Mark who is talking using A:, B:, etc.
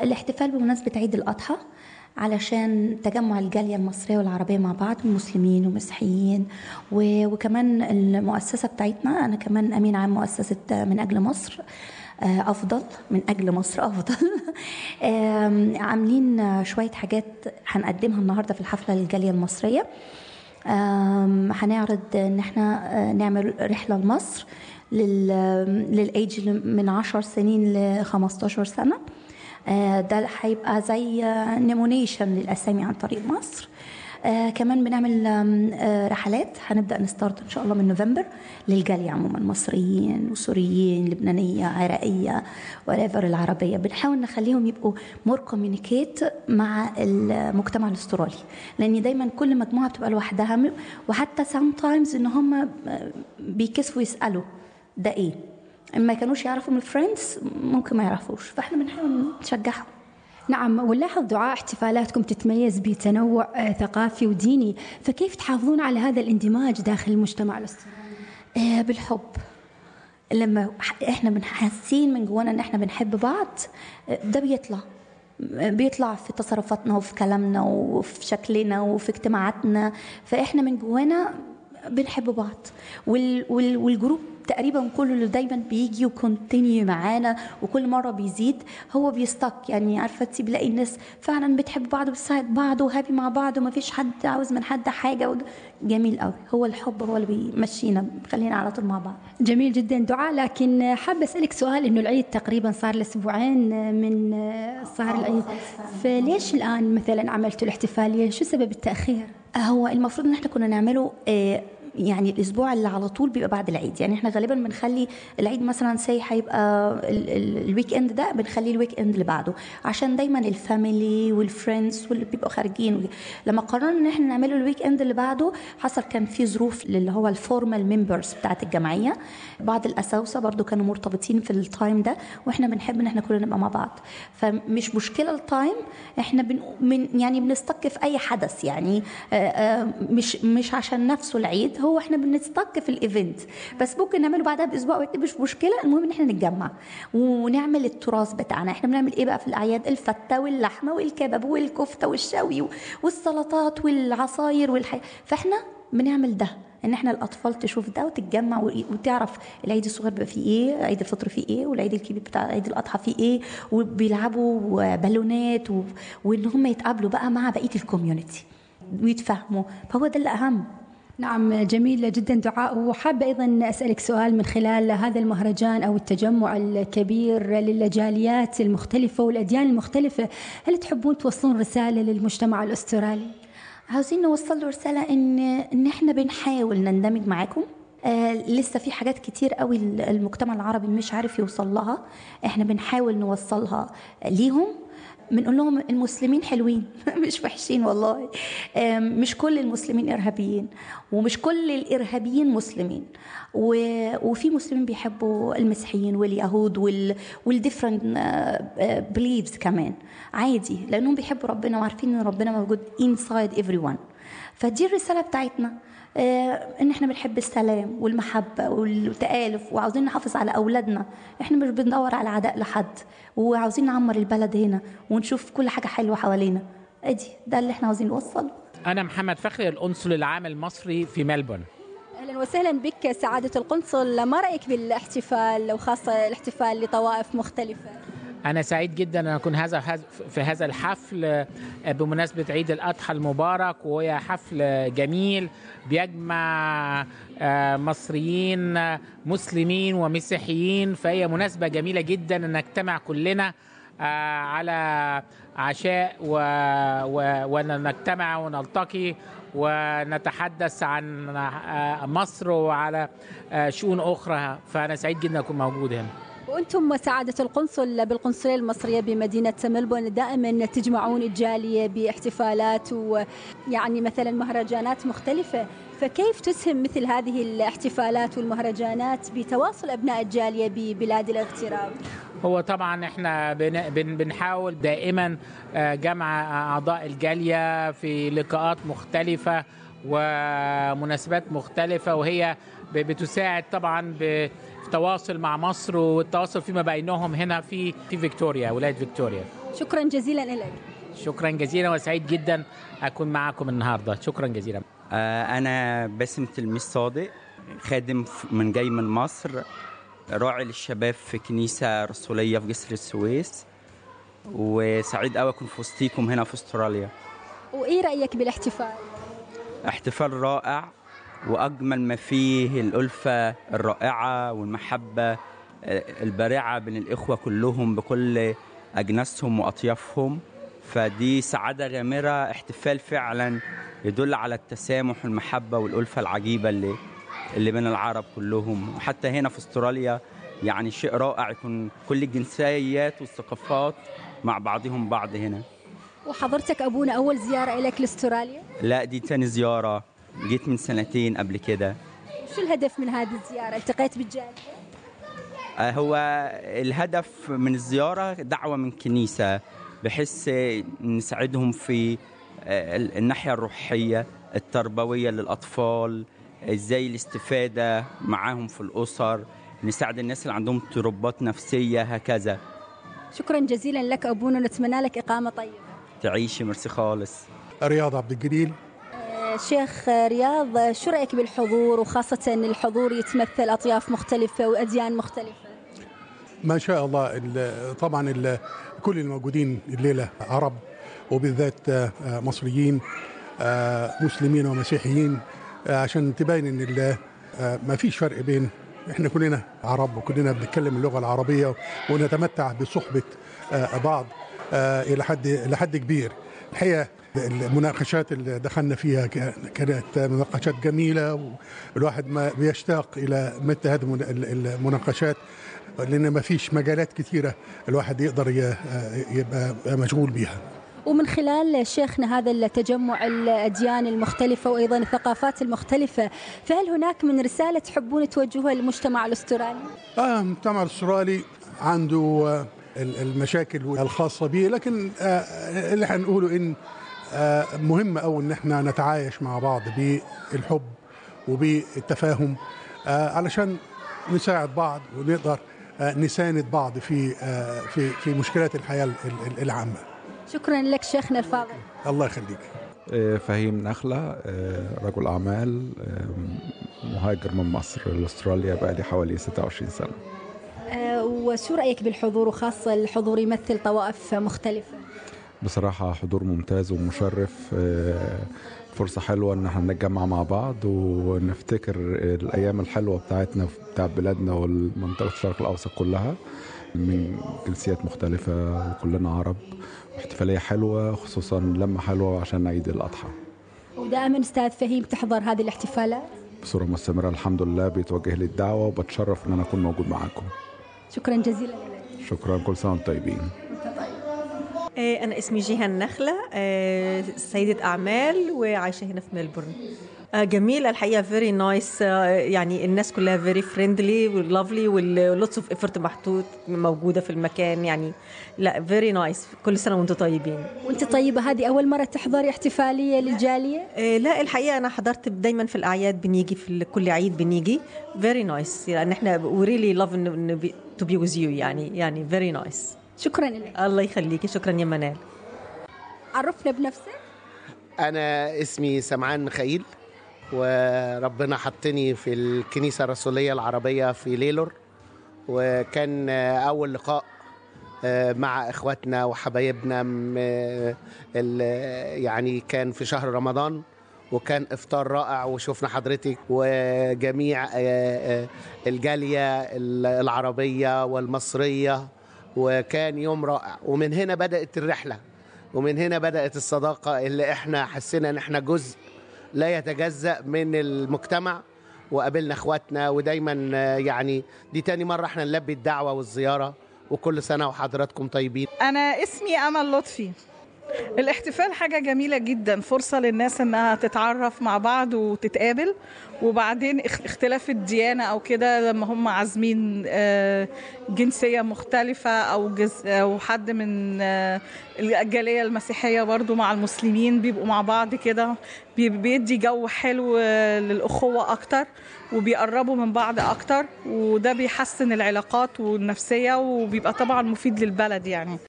A: الاحتفال بمناسبة عيد الأضحى علشان تجمع الجالية المصرية والعربية مع بعض مسلمين ومسيحيين و- وكمان المؤسسة بتاعتنا أنا كمان أمين عام مؤسسة من أجل مصر آه، أفضل من أجل مصر أفضل آم، عاملين شوية حاجات هنقدمها النهاردة في الحفلة للجالية المصرية آم، هنعرض ان احنا آه، نعمل رحله لمصر لل للايج من 10 سنين ل 15 سنه آه، ده هيبقى زي نيمونيشن للاسامي عن طريق مصر آه كمان بنعمل آم، آه رحلات هنبدا نستارت ان شاء الله من نوفمبر للجاليه عموما مصريين وسوريين لبنانيه عراقيه وريفر العربيه بنحاول نخليهم يبقوا مور كوميونيكيت مع المجتمع الاسترالي لان دايما كل مجموعه بتبقى لوحدها وحتى سام تايمز ان هم بيكسفوا يسالوا ده ايه اما كانوش يعرفوا من الفريندز ممكن ما يعرفوش فاحنا بنحاول نشجعهم
B: نعم ونلاحظ دعاء احتفالاتكم تتميز بتنوع آه، ثقافي وديني فكيف تحافظون على هذا الاندماج داخل المجتمع الاسترالي
A: آه، بالحب لما ح- احنا بنحسين من جوانا ان احنا بنحب بعض آه، ده بيطلع آه، بيطلع في تصرفاتنا وفي كلامنا وفي شكلنا وفي اجتماعاتنا فاحنا من جوانا بنحب بعض وال وال والجروب تقريبا كله اللي دايما بيجي وكونتينيو معانا وكل مره بيزيد هو بيستك يعني عارفه تسيب بلاقي الناس فعلا بتحب بعض وبتساعد بعض وهابي مع بعض وما فيش حد عاوز من حد حاجه وده جميل قوي هو الحب هو اللي بيمشينا بيخلينا على طول مع بعض
B: جميل جدا دعاء لكن حابة أسألك سؤال إنه العيد تقريبا صار له أسبوعين من صار العيد فليش الآن مثلا عملتوا الاحتفالية شو سبب التأخير؟
A: هو المفروض ان احنا كنا نعمله آه، يعني الاسبوع اللي على طول بيبقى بعد العيد يعني احنا غالبا بنخلي العيد مثلا سي هيبقى ال- ال- الويك اند ده بنخليه الويك اند اللي بعده عشان دايما الفاميلي والفريندز واللي بيبقوا خارجين وكده. لما قررنا ان احنا نعمله الويك اند اللي بعده حصل كان في ظروف اللي هو الفورمال ممبرز بتاعت الجمعيه بعض الاساوسه برضو كانوا مرتبطين في التايم ده واحنا بنحب ان احنا كلنا نبقى مع بعض فمش مشكله التايم احنا بن من يعني بنستك في اي حدث يعني آه، آه، مش مش عشان نفسه العيد هو احنا بنستك في الايفنت بس ممكن نعمله بعدها باسبوع واتنين مش مشكله المهم ان احنا نتجمع ونعمل التراث بتاعنا احنا بنعمل ايه بقى في الاعياد الفته واللحمه والكباب والكفته والشوي والسلطات والعصاير والحي فاحنا بنعمل ده ان احنا الاطفال تشوف ده وتتجمع و- وتعرف العيد الصغير بيبقى فيه ايه عيد الفطر فيه ايه والعيد الكبير بتاع عيد الاضحى فيه ايه وبيلعبوا بالونات و... وان هم يتقابلوا بقى مع بقيه الكوميونتي ويتفاهموا فهو ده الاهم
B: نعم جميل جدا دعاء وحابة أيضا أسألك سؤال من خلال هذا المهرجان أو التجمع الكبير للجاليات المختلفة والأديان المختلفة هل تحبون توصلون رسالة للمجتمع الأسترالي؟
A: عاوزين نوصل له رسالة إن إن إحنا بنحاول نندمج معاكم آه لسه في حاجات كتير قوي المجتمع العربي مش عارف يوصل لها احنا بنحاول نوصلها ليهم بنقول لهم المسلمين حلوين مش وحشين والله آم، مش كل المسلمين ارهابيين ومش كل الارهابيين مسلمين و- وفي مسلمين بيحبوا المسيحيين واليهود وال والديفرنت بليفز كمان عادي لانهم بيحبوا ربنا وعارفين ان ربنا موجود inside everyone فدي الرساله بتاعتنا آه، ان احنا بنحب السلام والمحبه والتالف وعاوزين نحافظ على اولادنا احنا مش بندور على عداء لحد وعاوزين نعمر البلد هنا ونشوف كل حاجه حلوه حوالينا ادي ده اللي احنا عاوزين نوصله
C: أنا محمد فخري القنصل العام المصري في ملبورن
B: أهلا وسهلا بك سعادة القنصل ما رأيك بالاحتفال وخاصة الاحتفال لطوائف مختلفة؟
C: أنا سعيد جدا أن أكون هذا في هذا الحفل آه، بمناسبة عيد الأضحى المبارك وهي حفل جميل بيجمع آه، مصريين آه، مسلمين ومسيحيين فهي مناسبة جميلة جدا أن نجتمع كلنا آه، على عشاء و... و... ونجتمع ونلتقي ونتحدث عن آه، مصر وعلى آه، شؤون أخرى فأنا سعيد جدا أكون موجود هنا
B: وأنتم سعادة القنصل بالقنصلية المصرية بمدينة ملبورن دائما تجمعون الجالية باحتفالات ويعني مثلا مهرجانات مختلفة فكيف تسهم مثل هذه الاحتفالات والمهرجانات بتواصل أبناء الجالية ببلاد الاغتراب؟
C: هو طبعا احنا بن بن بنحاول دائما آه، جمع اعضاء الجاليه في لقاءات مختلفه ومناسبات مختلفه وهي ب- بتساعد طبعا ب- في التواصل مع مصر والتواصل فيما بينهم هنا في في فيكتوريا ولايه فيكتوريا
B: شكرا جزيلا لك
C: شكرا جزيلا وسعيد جدا اكون معكم النهارده شكرا جزيلا
D: آه، أنا باسم تلميذ صادق خادم ف- من جاي من مصر راعي للشباب في كنيسة رسولية في جسر السويس وسعيد أوي أكون في وسطيكم هنا في أستراليا
B: وايه رايك بالاحتفال
D: احتفال رائع وأجمل ما فيه الألفة الرائعة والمحبة آه، البارعة بين الإخوة كلهم بكل أجناسهم وأطيافهم فدي سعادة غامرة احتفال فعلا يدل على التسامح والمحبة والألفة العجيبة اللي اللي بين العرب كلهم وحتى هنا في استراليا يعني شيء رائع يكون كل الجنسيات والثقافات مع بعضهم بعض هنا
B: وحضرتك ابونا اول زياره لك لاستراليا
D: لا دي تاني زيارة جيت من سنتين قبل كده
B: شو الهدف من هذه الزياره التقيت بالجاليه
D: آه، هو الهدف من الزيارة دعوة من كنيسة بحيث نساعدهم في آه، الناحية الروحية التربوية للأطفال ازاي الاستفادة معاهم في الأسر نساعد الناس اللي عندهم اضطرابات نفسية هكذا
B: شكرا جزيلا لك ابونا ونتمنى لك اقامه طيبه
D: تعيشي مرسي خالص
E: رياض عبد الجليل
B: آه، شيخ رياض آه، شو رايك بالحضور وخاصه ان الحضور يتمثل اطياف مختلفه واديان مختلفه
E: ما شاء الله ال- طبعا ال- كل الموجودين الليله عرب وبالذات آه، آه، مصريين آه، مسلمين ومسيحيين آه، عشان تبين ان ال- آه، ما فيش فرق بين احنا كلنا عرب وكلنا بنتكلم اللغه العربيه ونتمتع بصحبه آه، بعض آه، الى حد الى حد كبير الحقيقه المناقشات اللي دخلنا فيها ك- كانت مناقشات جميله والواحد ما بيشتاق الى مثل هذه المن- المناقشات لان ما فيش مجالات كثيره الواحد يقدر ي- يبقى مشغول بيها
B: ومن خلال شيخنا هذا التجمع الأديان المختلفة وأيضا الثقافات المختلفة فهل هناك من رسالة تحبون توجهوها للمجتمع الأسترالي؟
E: آه المجتمع الاسترالي عنده آه، ال- المشاكل الخاصة به لكن آه، اللي هنقوله إن آه، مهم أوي إن احنا نتعايش مع بعض بالحب وبالتفاهم آه، علشان نساعد بعض ونقدر آه، نساند بعض في آه، في في مشكلات الحياة ال- ال- العامة
B: شكرا لك شيخنا الفاضل
E: الله يخليك
F: آه، فهيم نخلة آه، رجل أعمال آه، مهاجر من مصر لاستراليا بقى لي حوالي 26 سنة
B: آه، وشو رأيك بالحضور وخاصة الحضور يمثل طوائف مختلفة؟
F: بصراحة حضور ممتاز ومشرف آه، فرصة حلوة إن احنا نتجمع مع بعض ونفتكر الأيام الحلوة بتاعتنا بتاع بلادنا والمنطقة الشرق الأوسط كلها من جنسيات مختلفة وكلنا عرب واحتفالية حلوة خصوصا لما حلوة عشان عيد الأضحى
B: ودائما أستاذ فهيم تحضر هذه الاحتفالات
F: بصورة مستمرة الحمد لله بيتوجه لي الدعوة وبتشرف إن أنا أكون موجود معاكم
B: شكرا جزيلا لك
F: شكرا كل سنة وانتم طيبين
G: آه، أنا اسمي جيهان نخلة آه، سيدة أعمال وعايشة هنا في ملبورن آه، جميلة الحقيقة فيري نايس يعني الناس كلها فيري فريندلي ولافلي ولوتس اوف ايفورت محطوط موجودة في المكان يعني لا فيري نايس كل سنة وانتم طيبين
B: وانت طيبة هذه أول مرة تحضري احتفالية للجالية؟
G: آه، لا الحقيقة أنا حضرت دايما في الأعياد بنيجي في ال- كل عيد بنيجي فيري نايس يعني احنا وريلي لاف تو بي وذ يو يعني يعني فيري نايس
B: شكرا لك
G: الله يخليكي شكرا يا منال
B: عرفنا بنفسك
H: أنا اسمي سمعان مخايل وربنا حطني في الكنيسة الرسولية العربية في ليلور وكان أول لقاء مع إخواتنا وحبايبنا م- ال- يعني كان في شهر رمضان وكان إفطار رائع وشوفنا حضرتك وجميع الجالية العربية والمصرية وكان يوم رائع ومن هنا بدأت الرحلة ومن هنا بدأت الصداقة اللي احنا حسينا ان احنا جزء لا يتجزأ من المجتمع وقابلنا اخواتنا ودايما آه، يعني دي تاني مرة احنا نلبي الدعوة والزيارة وكل سنة وحضراتكم طيبين
I: أنا اسمي أمل لطفي الاحتفال حاجة جميلة جدا فرصة للناس إنها تتعرف مع بعض وتتقابل وبعدين اخ- اختلاف الديانة أو كده لما هم عازمين آه، جنسية مختلفة أو جز أو حد من آه، الجالية المسيحية برضو مع المسلمين بيبقوا مع بعض كده بي- بيدي جو حلو آه، للأخوة أكتر وبيقربوا من بعض أكتر وده بيحسن العلاقات والنفسية وبيبقى طبعا مفيد للبلد يعني